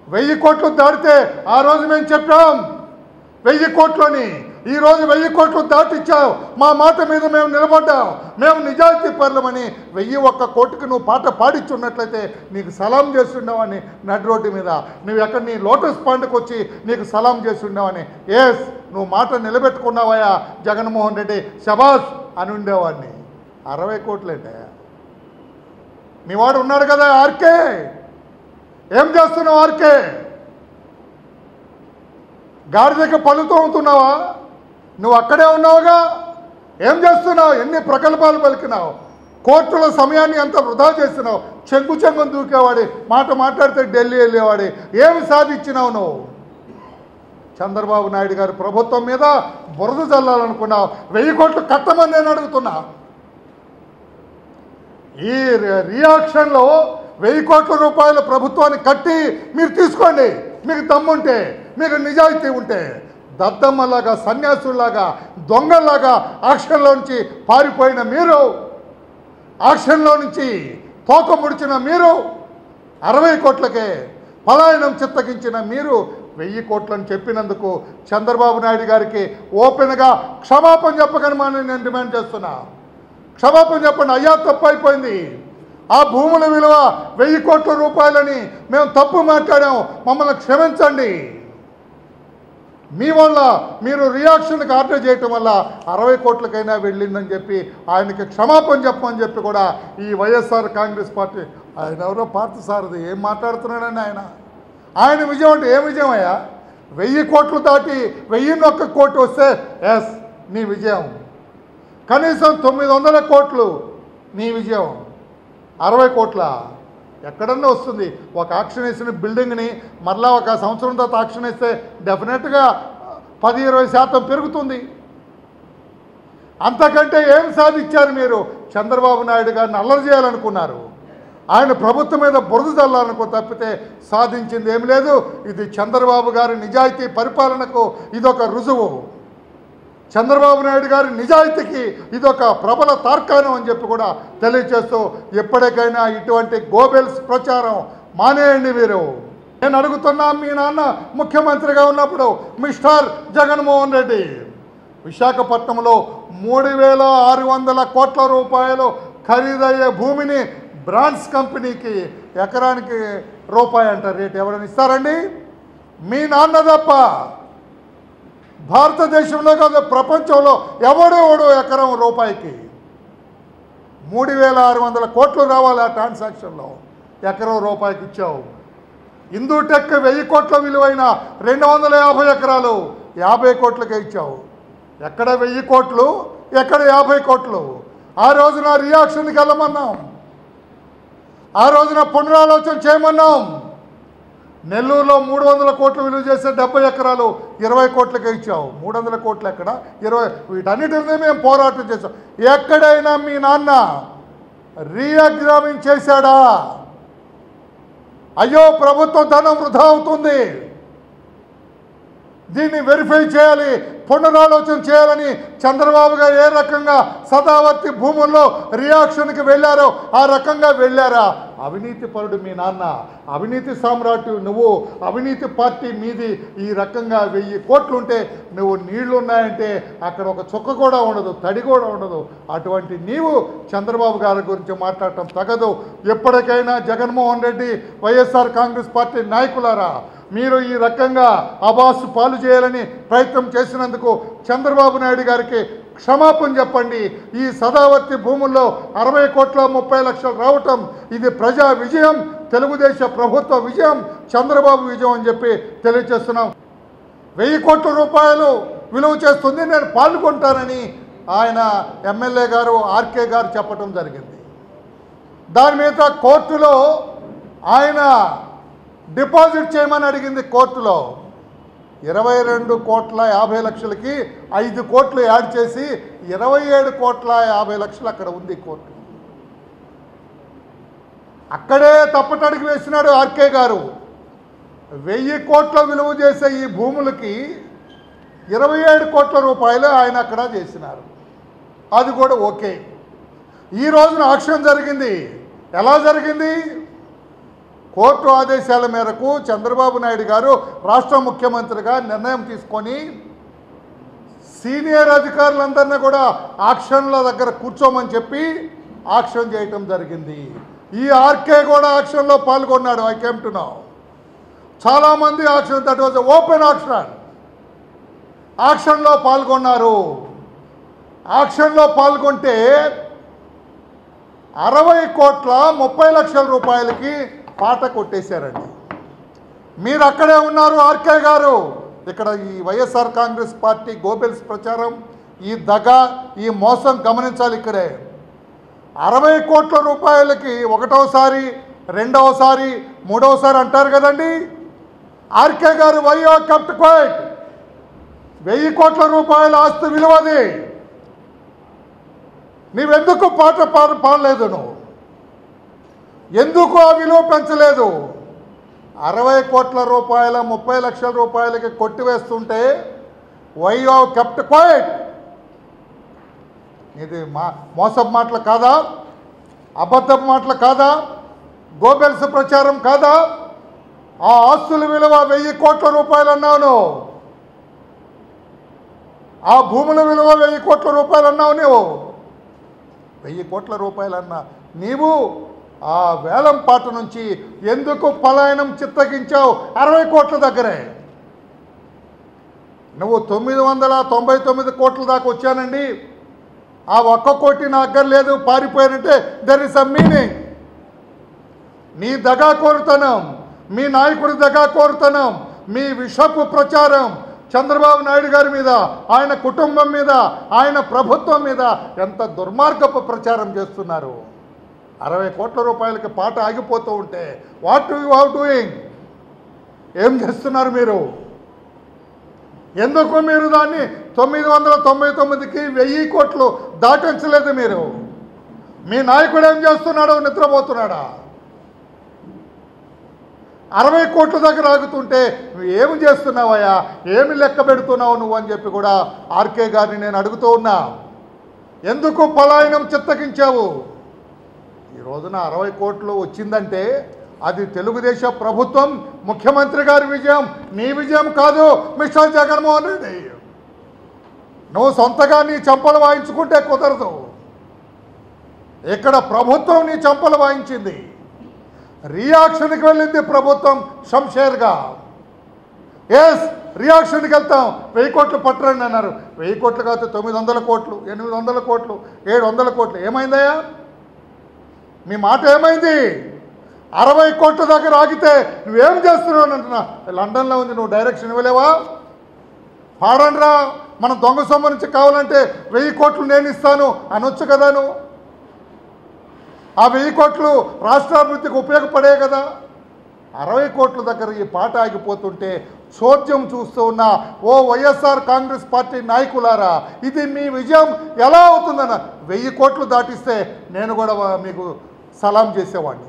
వెయ్యి కోట్లు దాటితే ఆ రోజు మేము చెప్పాం వెయ్యి కోట్లని ఈ రోజు వెయ్యి కోట్లు దాటిచ్చావు మా మాట మీద మేము నిలబడ్డాం మేము నిజాయితీ పరులమని వెయ్యి ఒక్క కోటికి నువ్వు పాట పాడిచ్చున్నట్లయితే నీకు సలాం చేస్తుండేవాడిని నడి రోడ్డు మీద నువ్వు ఎక్కడ నీ లోటస్ పాండ్కి వచ్చి నీకు సలాం చేస్తుండేవాడిని ఎస్ నువ్వు మాట నిలబెట్టుకున్నావయ్యా జగన్మోహన్ రెడ్డి శబాస్ అని ఉండేవాడిని అరవై కోట్లేంటే మీ వాడు ఉన్నాడు కదా ఆర్కే ఏం చేస్తున్నావు ఆర్కే గాడిదకి పళ్ళు తోముతున్నావా నువ్వు అక్కడే ఉన్నావుగా ఏం చేస్తున్నావు ఎన్ని ప్రకల్పాలు పలికినావు కోర్టుల సమయాన్ని అంత వృధా చేస్తున్నావు చెంగు చెంగును దూకేవాడి మాట మాట్లాడితే ఢిల్లీ వెళ్ళేవాడి ఏమి సాధించినావు నువ్వు చంద్రబాబు నాయుడు గారి ప్రభుత్వం మీద బురద చల్లాలనుకున్నావు వెయ్యి కోట్లు కట్టమని నేను అడుగుతున్నా ఈ రి- రియాక్షన్లో వెయ్యి కోట్ల రూపాయల ప్రభుత్వాన్ని కట్టి మీరు తీసుకోండి మీకు దమ్ముంటే మీకు నిజాయితీ ఉంటే దద్దమ్మలాగా సన్యాసుల్లాగా దొంగల్లాగా ఆక్షన్లో నుంచి పారిపోయిన మీరు ఆక్షన్లో నుంచి తోక ముడిచిన మీరు అరవై కోట్లకే పలాయనం చిత్తగించిన మీరు వెయ్యి కోట్లని చెప్పినందుకు చంద్రబాబు నాయుడు గారికి ఓపెన్గా క్షమాపణ చెప్పగలమని నేను డిమాండ్ చేస్తున్నా క్షమాపణ చెప్పండి అయ్యా తప్పు అయిపోయింది ఆ భూముల విలువ వెయ్యి కోట్ల రూపాయలని మేము తప్పు మాట్లాడాం మమ్మల్ని క్షమించండి మీ వల్ల మీరు రియాక్షన్కి ఆర్డర్ చేయటం వల్ల అరవై కోట్లకైనా వెళ్ళిందని చెప్పి ఆయనకి క్షమాపణ చెప్పమని చెప్పి కూడా ఈ వైఎస్ఆర్ కాంగ్రెస్ పార్టీ ఆయన ఎవరో పార్టీ సారది ఏం మాట్లాడుతున్నాడని ఆయన ఆయన విజయం అంటే ఏం విజయం అయ్యా వెయ్యి కోట్లు దాటి వెయ్యిన్నొక్క కోటి వస్తే ఎస్ నీ విజయం కనీసం తొమ్మిది వందల కోట్లు నీ విజయం అరవై కోట్ల ఎక్కడన్నా వస్తుంది ఒక ఆక్షన్ వేసిన బిల్డింగ్ని మరలా ఒక సంవత్సరం తర్వాత ఆక్షన్ వేస్తే డెఫినెట్గా పది ఇరవై శాతం పెరుగుతుంది అంతకంటే ఏం సాధించారు మీరు చంద్రబాబు నాయుడు గారిని అల్లరి చేయాలనుకున్నారు ఆయన ప్రభుత్వం మీద బురద చల్లాలనుకో తప్పితే సాధించింది ఏమి లేదు ఇది చంద్రబాబు గారి నిజాయితీ పరిపాలనకు ఇదొక రుజువు చంద్రబాబు నాయుడు గారి నిజాయితీకి ఇదొక ప్రబల తార్కాణం అని చెప్పి కూడా తెలియచేస్తూ ఎప్పటికైనా ఇటువంటి గోబెల్స్ ప్రచారం మానేయండి మీరు నేను అడుగుతున్నా మీ నాన్న ముఖ్యమంత్రిగా ఉన్నప్పుడు మిస్టర్ జగన్మోహన్ రెడ్డి విశాఖపట్నంలో మూడు వేల ఆరు వందల కోట్ల రూపాయలు ఖరీదయ్యే భూమిని బ్రాండ్స్ కంపెనీకి ఎకరానికి రూపాయి అంట రేటు ఎవరైనా ఇస్తారండి మీ నాన్న తప్ప భారతదేశంలో కాదు ప్రపంచంలో ఎవడెవడు ఎకరం రూపాయికి మూడు వేల ఆరు వందల కోట్లు రావాలి ఆ ట్రాన్సాక్షన్లో ఎకరం రూపాయికి ఇచ్చావు హిందూ టెక్ వెయ్యి కోట్ల విలువైన రెండు వందల యాభై ఎకరాలు యాభై కోట్లకే ఇచ్చావు ఎక్కడ వెయ్యి కోట్లు ఎక్కడ యాభై కోట్లు ఆ రోజున రియాక్షన్కి వెళ్ళమన్నాం ఆ రోజున పునరాలోచన చేయమన్నాం నెల్లూరులో మూడు వందల కోట్లు విలువ చేసే డెబ్బై ఎకరాలు ఇరవై కోట్లకే ఇచ్చావు మూడు వందల కోట్లు ఎక్కడ ఇరవై వీటన్నిటి మీద మేము పోరాటం చేసాం ఎక్కడైనా మీ నాన్న రీఎగ్జామిన్ చేశాడా అయ్యో ప్రభుత్వ ధనం వృధా అవుతుంది దీన్ని వెరిఫై చేయాలి పునరాలోచన చేయాలని చంద్రబాబు గారు ఏ రకంగా సదావర్తి భూముల్లో రియాక్షన్కి వెళ్ళారో ఆ రకంగా వెళ్ళారా అవినీతి పరుడు మీ నాన్న అవినీతి సామ్రాట్ నువ్వు అవినీతి పార్టీ మీది ఈ రకంగా వెయ్యి కోట్లు ఉంటే నువ్వు నీళ్లు ఉన్నాయంటే అక్కడ ఒక చుక్క కూడా ఉండదు తడి కూడా ఉండదు అటువంటి నీవు చంద్రబాబు గారి గురించి మాట్లాడటం తగదు ఎప్పటికైనా జగన్మోహన్ రెడ్డి వైఎస్ఆర్ కాంగ్రెస్ పార్టీ నాయకులారా మీరు ఈ రకంగా అబాసు పాలు చేయాలని ప్రయత్నం చేసినందుకు చంద్రబాబు నాయుడు గారికి క్షమాపణ చెప్పండి ఈ సదావర్తి భూముల్లో అరవై కోట్ల ముప్పై లక్షలు రావటం ఇది ప్రజా విజయం తెలుగుదేశ ప్రభుత్వ విజయం చంద్రబాబు విజయం అని చెప్పి తెలియజేస్తున్నాం వెయ్యి కోట్ల రూపాయలు విలువ చేస్తుంది నేను పాల్గొంటానని ఆయన ఎమ్మెల్యే గారు ఆర్కే గారు చెప్పడం జరిగింది దాని మీద కోర్టులో ఆయన డిపాజిట్ చేయమని అడిగింది కోర్టులో ఇరవై రెండు కోట్ల యాభై లక్షలకి ఐదు కోట్లు యాడ్ చేసి ఇరవై ఏడు కోట్ల యాభై లక్షలు అక్కడ ఉంది కోర్టు అక్కడే తప్పటడుగు వేసినాడు ఆర్కే గారు వెయ్యి కోట్ల విలువ చేసే ఈ భూములకి ఇరవై ఏడు కోట్ల రూపాయలు ఆయన అక్కడ చేసినారు అది కూడా ఓకే ఈ రోజున ఆక్షన్ జరిగింది ఎలా జరిగింది కోర్టు ఆదేశాల మేరకు చంద్రబాబు నాయుడు గారు రాష్ట్ర ముఖ్యమంత్రిగా నిర్ణయం తీసుకొని సీనియర్ అధికారులందరినీ కూడా ఆక్షన్ల దగ్గర కూర్చోమని చెప్పి ఆక్షన్ చేయటం జరిగింది ఈ ఆర్కే కూడా ఆక్షన్లో పాల్గొన్నాడు ఐ కేమ్ టు నౌ చాలామంది auction that was open auction ఆక్షన్లో పాల్గొన్నారు ఆక్షన్లో పాల్గొంటే అరవై కోట్ల ముప్పై లక్షల రూపాయలకి పాట కొట్టేశారండి మీరు అక్కడే ఉన్నారు ఆర్కే గారు ఇక్కడ ఈ వైఎస్ఆర్ కాంగ్రెస్ పార్టీ గోబెల్స్ ప్రచారం ఈ దగ ఈ మోసం గమనించాలి ఇక్కడే అరవై కోట్ల రూపాయలకి ఒకటోసారి రెండవసారి మూడవసారి అంటారు కదండి ఆర్కే గారు వైయో కప్ట్ క్వైట్ వెయ్యి కోట్ల రూపాయల ఆస్తి విలువది నీవెందుకు పాట పాడ పాడలేదు నువ్వు ఎందుకు ఆ విలువ పెంచలేదు అరవై కోట్ల రూపాయల ముప్పై లక్షల రూపాయలకి కొట్టివేస్తుంటే వై ఆవ్ కెప్ట్ క్వైట్ ఇది మా మోసపు మాటలు కాదా అబద్ధపు మాటలు కాదా గోబెల్స్ ప్రచారం కాదా ఆ ఆస్తుల విలువ వెయ్యి కోట్ల రూపాయలు అన్నావు ఆ భూముల విలువ వెయ్యి కోట్ల రూపాయలు అన్నావు నువ్వు వెయ్యి కోట్ల రూపాయలు అన్నా నీవు ఆ వేలం పాట నుంచి ఎందుకు పలాయనం చిత్తగించావు అరవై కోట్ల దగ్గరే నువ్వు తొమ్మిది వందల తొంభై తొమ్మిది కోట్ల దాకా వచ్చానండి ఆ ఒక్క కోటి నా దగ్గర లేదు పారిపోయానంటే దెర్ ఇస్ అ మీనింగ్ నీ దగా కోరుతనం మీ నాయకుడి దగా కోరుతనం మీ విషపు ప్రచారం చంద్రబాబు నాయుడు గారి మీద ఆయన కుటుంబం మీద ఆయన ప్రభుత్వం మీద ఎంత దుర్మార్గపు ప్రచారం చేస్తున్నారు అరవై కోట్ల రూపాయలకి పాట ఆగిపోతూ ఉంటే వాట్ యు హౌ డూయింగ్ ఏం చేస్తున్నారు మీరు ఎందుకు మీరు దాన్ని తొమ్మిది వందల తొంభై తొమ్మిదికి వెయ్యి కోట్లు దాటించలేదు మీరు మీ నాయకుడు ఏం చేస్తున్నాడు నిద్రపోతున్నాడా అరవై కోట్ల దగ్గర ఆగుతుంటే నువ్వు ఏమి చేస్తున్నావయ్యా ఏమి లెక్క పెడుతున్నావు నువ్వు అని చెప్పి కూడా ఆర్కే గారిని నేను అడుగుతూ ఉన్నా ఎందుకు పలాయనం చిత్తగించావు ఈ రోజున అరవై కోట్లు వచ్చిందంటే అది తెలుగుదేశం ప్రభుత్వం ముఖ్యమంత్రి గారి విజయం నీ విజయం కాదు మిస్టర్ జగన్మోహన్ రెడ్డి నువ్వు సొంతగా నీ చంపలు వాయించుకుంటే కుదరదు ఇక్కడ ప్రభుత్వం నీ చంపలు వాయించింది రియాక్షన్కి వెళ్ళింది ప్రభుత్వం షంషేర్గా ఎస్ రియాక్షన్కి వెళ్తాం వెయ్యి కోట్లు పట్టరండి అన్నారు వెయ్యి కోట్లు కాదు తొమ్మిది వందల కోట్లు ఎనిమిది వందల కోట్లు ఏడు వందల కోట్లు ఏమైందయ్యా మీ మాట ఏమైంది అరవై కోట్ల దగ్గర ఆగితే నువ్వేం చేస్తున్నావు అని అంటున్నా లండన్లో ఉంది నువ్వు డైరెక్షన్ ఇవ్వలేవా పాడండ్రా మన దొంగ సొమ్ము నుంచి కావాలంటే వెయ్యి కోట్లు నేను ఇస్తాను అనొచ్చు కదా నువ్వు ఆ వెయ్యి కోట్లు రాష్ట్రాభివృద్ధికి ఉపయోగపడే కదా అరవై కోట్ల దగ్గర ఈ పాట ఆగిపోతుంటే చోద్యం చూస్తూ ఉన్న ఓ వైఎస్ఆర్ కాంగ్రెస్ పార్టీ నాయకులారా ఇది మీ విజయం ఎలా అవుతుందన్న వెయ్యి కోట్లు దాటిస్తే నేను కూడా వా- మీకు సలాం చేసేవాడిని